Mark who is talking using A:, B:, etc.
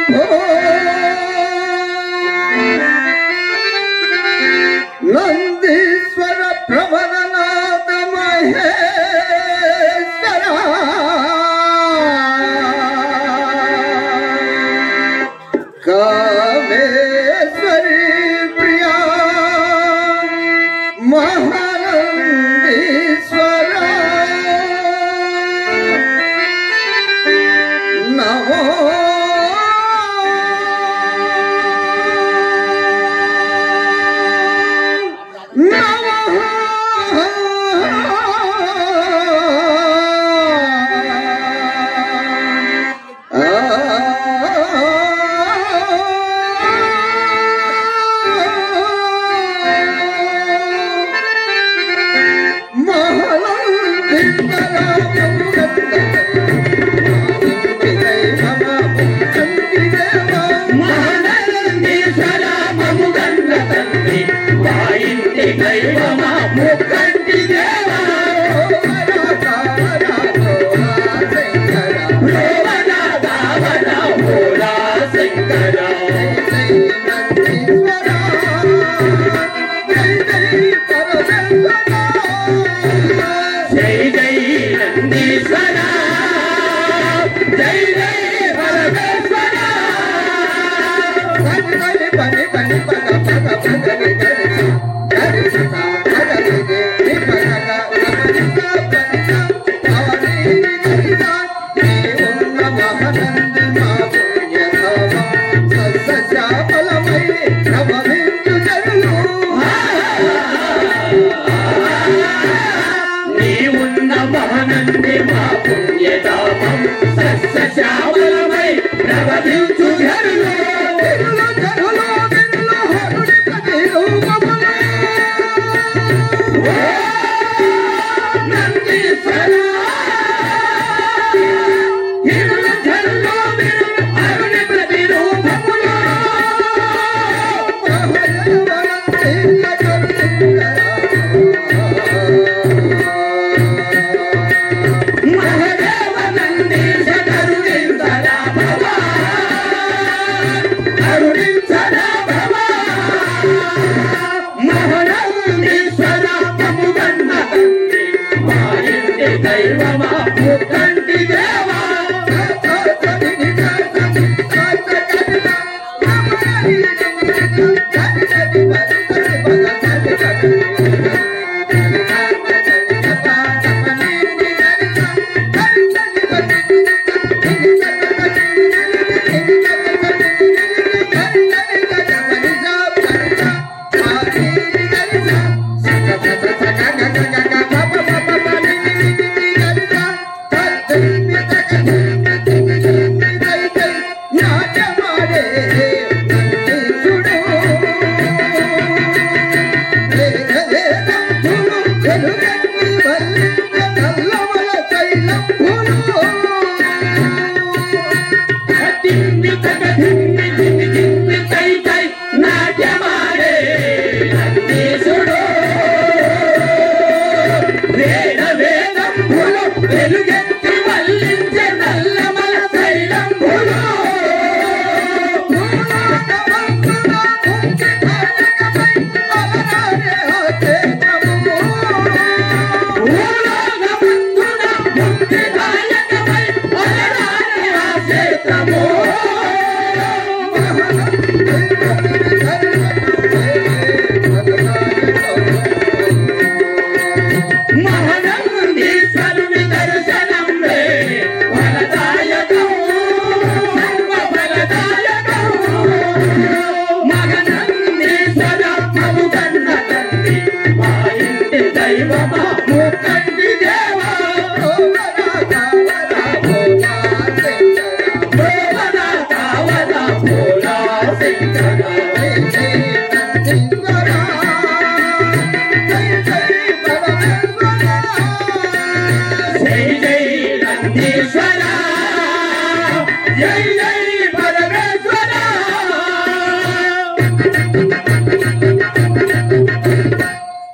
A: శంభో నందీశ్వర ప్రబలనాథ మహేశ్వర కామేశ్వరి ప్రియా మహానందీశ్వర నమో
B: మహానందీశ్వర మముగన్న తండ్రి మా ఇంటి దైవమా ముక్కంటి దేవా దేవన దావన భోలా శంకర జై జై నందీశ్వర జై జై పరమేశ్వర నీవున్న మహనంది మా పుణ్యధామం సస్య శ్యామలమై ప్రవహించు ఝరులు నందీశ్వర ఇరులు ఝరులు విరులు అరుణి ప్రతిరూపములు మహదేవ నందీశ కరుణించరా భవా కరుణించరా భవా మహనందీశ్వర మముగన్న తండ్రి మా ఇంటి దైవమా ముక్కంటి దేవా దిమ్మి తగ దిమ్మి దిమ్మి దిమ్మి తై తై నాట్యమాడే నందీశుడు వేద వేదంబులు వెలుగెత్తి వల్లించే నల్లమల శైలంబులు భూలోకమందున ముక్తిదాయకమై అలరారే ఆ క్షేత్రము. మహనందీశ్వరుని దర్శనం వే ఫలదాయకం సర్వ ఫలదాయకం మగనందీశ్వర మముగన్న తండ్రి మా ఇంటి దైవమా ముక్కంటి దేవా దేవనా కావదా భోలా శంకర